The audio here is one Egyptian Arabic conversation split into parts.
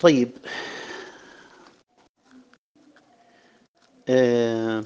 طيب آه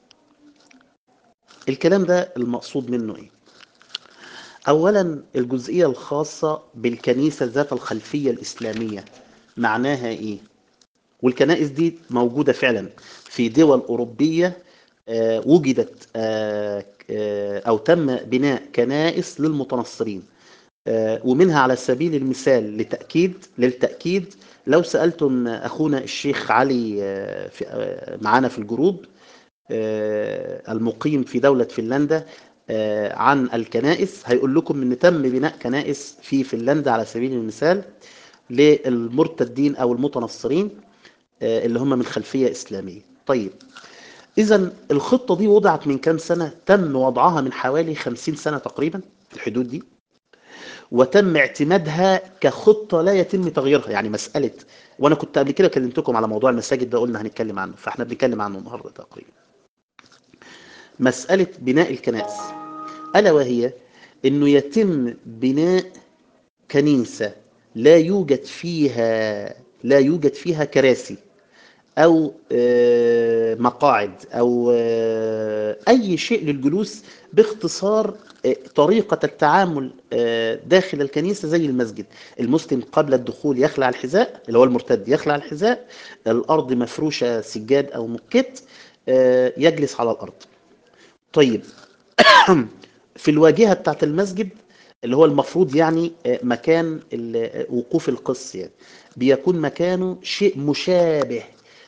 الكلام ده المقصود منه ايه اولا الجزئية الخاصة بالكنيسة ذات الخلفية الاسلامية معناها ايه والكنائس دي موجودة فعلا في دول اوروبية آه وجدت آه آه او تم بناء كنائس للمتنصرين آه ومنها على سبيل المثال لتأكيد للتأكيد لو سألتم أخونا الشيخ علي آه في آه معانا في الجروب المقيم في دولة فنلندا عن الكنائس هيقول لكم ان تم بناء كنائس في فنلندا على سبيل المثال للمرتدين او المتنصرين اللي هم من خلفية اسلامية طيب اذا الخطة دي وضعت من كام سنة تم وضعها من حوالي 50 سنة تقريبا في الحدود دي وتم اعتمادها كخطة لا يتم تغييرها يعني مسألة وانا كنت قبل كده كلمتكم على موضوع المساجد ده قلنا هنتكلم عنه فاحنا بنتكلم عنه النهارده تقريبا مسألة بناء الكنائس ألا وهي أنه يتم بناء كنيسة لا يوجد فيها لا يوجد فيها كراسي أو مقاعد أو أي شيء للجلوس باختصار طريقة التعامل داخل الكنيسة زي المسجد المسلم قبل الدخول يخلع الحذاء اللي هو المرتد يخلع الحذاء الأرض مفروشة سجاد أو مكت يجلس على الأرض طيب في الواجهة بتاعت المسجد اللي هو المفروض يعني مكان وقوف القس يعني بيكون مكانه شيء مشابه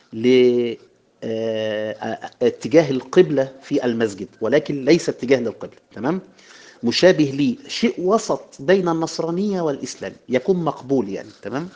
لاتجاه القبلة في المسجد ولكن ليس اتجاه للقبلة تمام مشابه ليه شيء وسط بين النصرانية والإسلام يكون مقبول يعني تمام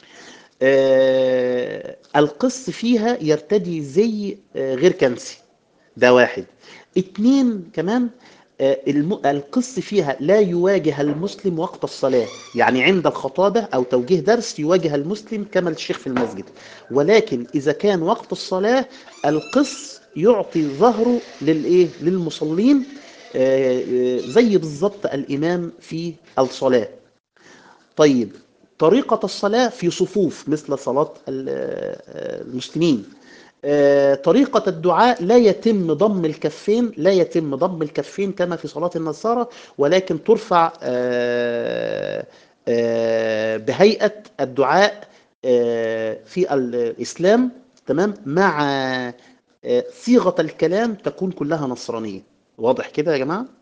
آه القس فيها يرتدي زي آه غير كنسي ده واحد اتنين كمان آه القس فيها لا يواجه المسلم وقت الصلاة يعني عند الخطابة أو توجيه درس يواجه المسلم كما الشيخ في المسجد ولكن إذا كان وقت الصلاة القس يعطي ظهره للإيه للمصلين زي بالضبط الإمام في الصلاة طيب طريقة الصلاة في صفوف مثل صلاة المسلمين طريقة الدعاء لا يتم ضم الكفين لا يتم ضم الكفين كما في صلاة النصارى ولكن ترفع بهيئة الدعاء في الإسلام تمام مع صيغة الكلام تكون كلها نصرانية واضح كده يا جماعة